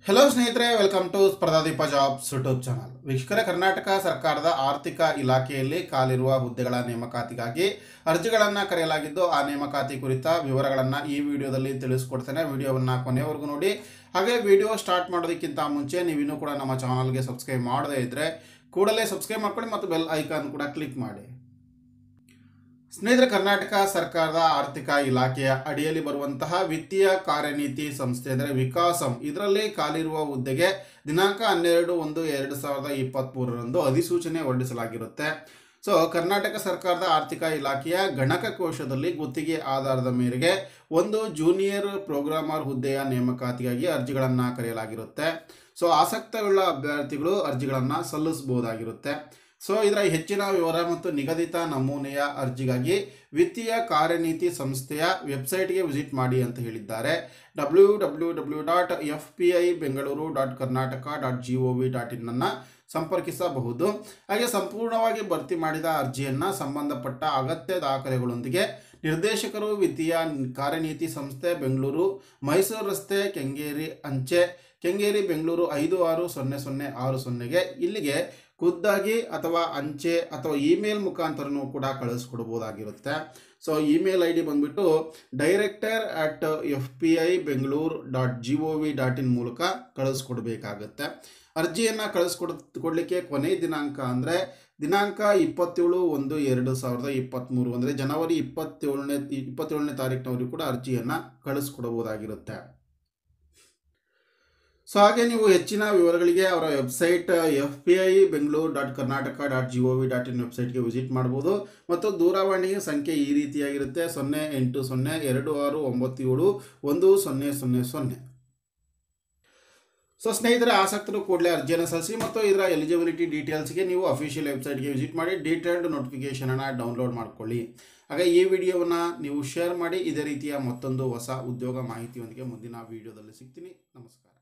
hello ಸ್ನೇಹಿತರೆ welcome to Spardhadeepa jobs YouTube channel ವೀಕ್ಷಕರೇ ಕರ್ನಾಟಕ ಸರ್ಕಾರದ ಆರ್ಥಿಕ ಇಲಾಖೆಯಲ್ಲಿ ಕಾಲಿರುವ ಹುದ್ದೆಗಳ ನೇಮಕಾತಿಗಾಗಿ ಅರ್ಜಿಗಳನ್ನು ಕರೆಯಲಾಗಿದ್ದು ಆ ನೇಮಕಾತಿ ಕುರಿತ ವಿವರಗಳನ್ನು ಈ ವಿಡಿಯೋದಲ್ಲಿ ತಿಳಿಸ್ಕೊಡ್ತೇನೆ ವಿಡಿಯೋವನ್ನು ಕೊನೆವರೆಗೂ ನೋಡಿ ಹಾಗೆ ವಿಡಿಯೋ ಸ್ಟಾರ್ಟ್ ಮಾಡೋದಕ್ಕಿಂತ ಮುಂಚೆ ನೀವಿನ್ನೂ ಕೂಡ ನಮ್ಮ ಚಾನಲ್ಗೆ ಸಬ್ಸ್ಕ್ರೈಬ್ ಮಾಡದೇ ಇದ್ದರೆ ಕೂಡಲೇ ಸಬ್ಸ್ಕ್ರೈಬ್ ಮಾಡ್ಕೊಳ್ಳಿ ಮತ್ತು ಬೆಲ್ ಐಕಾನ್ ಕೂಡ ಕ್ಲಿಕ್ ಮಾಡಿ ಸ್ನೇಹಿತರೆ ಕರ್ನಾಟಕ ಸರ್ಕಾರದ ಆರ್ಥಿಕ ಇಲಾಖೆಯ ಅಡಿಯಲ್ಲಿ ಬರುವಂತಹ ವಿತ್ತೀಯ ಕಾರ್ಯನೀತಿ ಸಂಸ್ಥೆ ಅಂದರೆ ವಿಕಾಸಂ ಇದರಲ್ಲಿ ಖಾಲಿರುವ ಹುದ್ದೆಗೆ ದಿನಾಂಕ ಹನ್ನೆರಡು ಒಂದು ಎರಡು ಸಾವಿರದ ಇಪ್ಪತ್ತ್ಮೂರರಂದು ಅಧಿಸೂಚನೆ ಹೊರಡಿಸಲಾಗಿರುತ್ತೆ ಸೊ ಕರ್ನಾಟಕ ಸರ್ಕಾರದ ಆರ್ಥಿಕ ಇಲಾಖೆಯ ಗಣಕ ಕೋಶದಲ್ಲಿ ಗುತ್ತಿಗೆ ಆಧಾರದ ಮೇರೆಗೆ ಒಂದು ಜೂನಿಯರ್ ಪ್ರೋಗ್ರಾಮರ್ ಹುದ್ದೆಯ ನೇಮಕಾತಿಗಾಗಿ ಅರ್ಜಿಗಳನ್ನು ಕರೆಯಲಾಗಿರುತ್ತೆ ಸೊ ಆಸಕ್ತವುಳ್ಳ ಅಭ್ಯರ್ಥಿಗಳು ಅರ್ಜಿಗಳನ್ನು ಸಲ್ಲಿಸಬಹುದಾಗಿರುತ್ತೆ ಸೊ ಇದರ ಹೆಚ್ಚಿನ ವಿವರ ಮತ್ತು ನಿಗದಿತ ನಮೂನೆಯ ಅರ್ಜಿಗಾಗಿ ವಿತ್ತೀಯ ಕಾರ್ಯನೀತಿ ಸಂಸ್ಥೆಯ ವೆಬ್ಸೈಟ್ಗೆ ವಿಸಿಟ್ ಮಾಡಿ ಅಂತ ಹೇಳಿದ್ದಾರೆ W W W dot F P I Bengaluru dot Karnataka dot G O V dot ಇನ್ನನ್ನು ಸಂಪರ್ಕಿಸಬಹುದು ಹಾಗೆ ಸಂಪೂರ್ಣವಾಗಿ ಭರ್ತಿ ಮಾಡಿದ ಅರ್ಜಿಯನ್ನು ಸಂಬಂಧಪಟ್ಟ ಅಗತ್ಯ ದಾಖಲೆಗಳೊಂದಿಗೆ ನಿರ್ದೇಶಕರು ವಿತ್ತೀಯ ಕಾರ್ಯನೀತಿ ಸಂಸ್ಥೆ ಬೆಂಗಳೂರು ಮೈಸೂರು ರಸ್ತೆ ಕೆಂಗೇರಿ ಅಂಚೆ ಕೆಂಗೇರಿ ಬೆಂಗಳೂರು ಐದು ಆರು ಸೊನ್ನೆ ಸೊನ್ನೆ ಆರು ಸೊನ್ನೆಗೆ ಇಲ್ಲಿಗೆ ಖುದ್ದಾಗಿ ಅಥವಾ ಅಂಚೆ ಅಥವಾ ಇಮೇಲ್ ಮುಖಾಂತರನೂ ಕೂಡ ಕಳಿಸ್ಕೊಡ್ಬೋದಾಗಿರುತ್ತೆ ಸೊ ಇಮೇಲ್ ಐ ಡಿ ಬಂದ್ಬಿಟ್ಟು director at F P I Bengaluru dot G O V dot in ಮೂಲಕ ಕಳಿಸ್ಕೊಡ್ಬೇಕಾಗತ್ತೆ ಅರ್ಜಿಯನ್ನು ಕಳಿಸ್ಕೊಡ್ ಕೊಡಲಿಕ್ಕೆ ಕೊನೆಯ ದಿನಾಂಕ ಅಂದರೆ ದಿನಾಂಕ ಇಪ್ಪತ್ತೇಳು ಒಂದು ಎರಡು ಸಾವಿರದ ಇಪ್ಪತ್ತ್ಮೂರು ಅಂದರೆ ಜನವರಿ ಇಪ್ಪತ್ತೇಳನೇ ಇಪ್ಪತ್ತೇಳನೇ ತಾರೀಕಿನವರೆಗೂ ಕೂಡ ಅರ್ಜಿಯನ್ನು ಕಳಿಸ್ಕೊಡ್ಬೋದಾಗಿರುತ್ತೆ ಸೊ ಹಾಗೆ ನೀವು ಹೆಚ್ಚಿನ ವಿವರಗಳಿಗೆ ಅವರ website F P I Bengaluru dot Karnataka dot G O V dot in ವೆಬ್ಸೈಟ್ಗೆ ವಿಸಿಟ್ ಮಾಡ್ಬೋದು ಮತ್ತು ದೂರವಾಣಿ ಸಂಖ್ಯೆ ಈ ರೀತಿಯಾಗಿರುತ್ತೆ ಸೊನ್ನೆ ಎಂಟು ಸೊನ್ನೆ ಎರಡು ಆರು ಒಂಬತ್ತು ಏಳು ಒಂದು ಸೊನ್ನೆ ಸೊನ್ನೆ ಸೊನ್ನೆ ಸೊ ಸ್ನೇಹಿತರೆ ಆಸಕ್ತರು ಕೂಡಲೇ ಅರ್ಜಿಯನ್ನು ಸಲ್ಲಿಸಿ ಮತ್ತು ಇದರ ಎಲಿಜಿಬಿಲಿಟಿ ಡೀಟೇಲ್ಸ್ಗೆ ನೀವು ಅಫಿಷಿಯಲ್ ವೆಬ್ಸೈಟ್ಗೆ ವಿಸಿಟ್ ಮಾಡಿ ಡೀಟೇಲ್ಡ್ ನೋಟಿಫಿಕೇಷನನ್ನು ಡೌನ್ಲೋಡ್ ಮಾಡ್ಕೊಳ್ಳಿ ಹಾಗೆ ಈ ವಿಡಿಯೋವನ್ನು ನೀವು ಶೇರ್ ಮಾಡಿ ಇದೇ ರೀತಿಯ ಮತ್ತೊಂದು ಹೊಸ ಉದ್ಯೋಗ ಮಾಹಿತಿಯೊಂದಿಗೆ ಮುಂದಿನ ವಿಡಿಯೋದಲ್ಲಿ ಸಿಗ್ತೀನಿ ನಮಸ್ಕಾರ